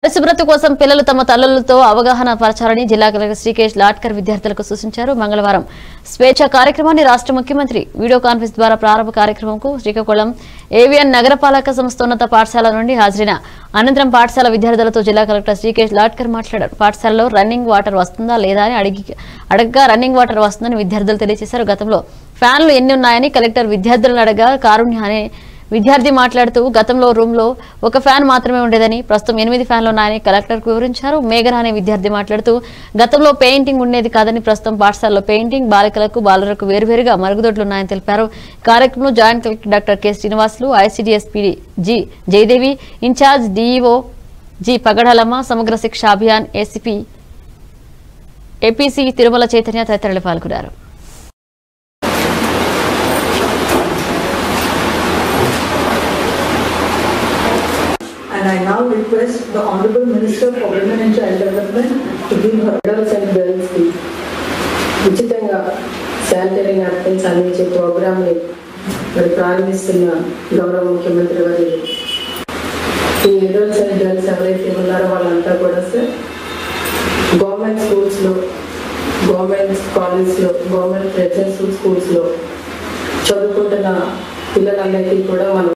పరిశుభ్రత కోసం పిల్లలు తమ తల్లులతో అవగాహన పరచాలని జిల్లా కలెక్టర్ శ్రీకేష్ లాట్కర్ విద్యార్థులకు సూచించారు మంగళవారం స్వేచ్ఛ కార్యక్రమాన్ని రాష్ట్ర ముఖ్యమంత్రి వీడియో కాన్ఫరెన్స్ ద్వారా ప్రారంభ కార్యక్రమంకు శ్రీకాకుళం ఏవిఎన్ నగరపాలక సంస్థ ఉన్నత పాఠశాల నుండి హాజరైన అనంతరం పాఠశాల విద్యార్థులతో జిల్లా కలెక్టర్ శ్రీకేష్ లాట్కర్ మాట్లాడారు పాఠశాలలో రన్నింగ్ వాటర్ వస్తుందా లేదా అని అడిగి అడగగా రన్నింగ్ వాటర్ వస్తుందని విద్యార్థులు తెలియజేశారు గతంలో ఫ్యాన్లు ఎన్ని ఉన్నాయని కలెక్టర్ విద్యార్థులను అడగా కారుణ్య అనే విద్యార్థి మాట్లాడుతూ గతంలో రూమ్ లో ఒక ఫ్యాన్ మాత్రమే ఉండేదని ప్రస్తుతం ఎనిమిది ఫ్యాన్లు ఉన్నాయని కలెక్టర్కు వివరించారు మేఘన అనే విద్యార్థి మాట్లాడుతూ గతంలో పెయింటింగ్ ఉండేది కాదని ప్రస్తుతం పాఠశాలలో పెయింటింగ్ బాలికలకు బాలురకు వేరువేరుగా మరుగుదొడ్లు ఉన్నాయని తెలిపారు కార్యక్రమంలో joint collector doctor K Srinivasulu ICDS PD G Jayadevi incharge DEO G Pagadalamma Samagra Shiksha Abhiyan ACP APC Tirumala Chaitanya తదితరులు పాల్గొన్నారు And I now request the Honorable Minister for Women and Child Development to give her girls and girls కి ఉచితంగా శానిటరీ నాప్కిన్స్ అందించే programme ని మరి ప్రారంభిస్తున్న గౌరవ ముఖ్యమంత్రి వారి ఈ గర్ల్స్ అండ్ గర్ల్స్ ఎవరైతే ఉన్నారో వాళ్ళంతా కూడా సార్ గవర్నమెంట్ స్కూల్స్ లో గవర్నమెంట్ కాలేజ్ లో గవర్నమెంట్ రెసిడెన్షియల్ స్కూల్స్ లో చదువుకుంటున్న పిల్లలందరికీ కూడా మనం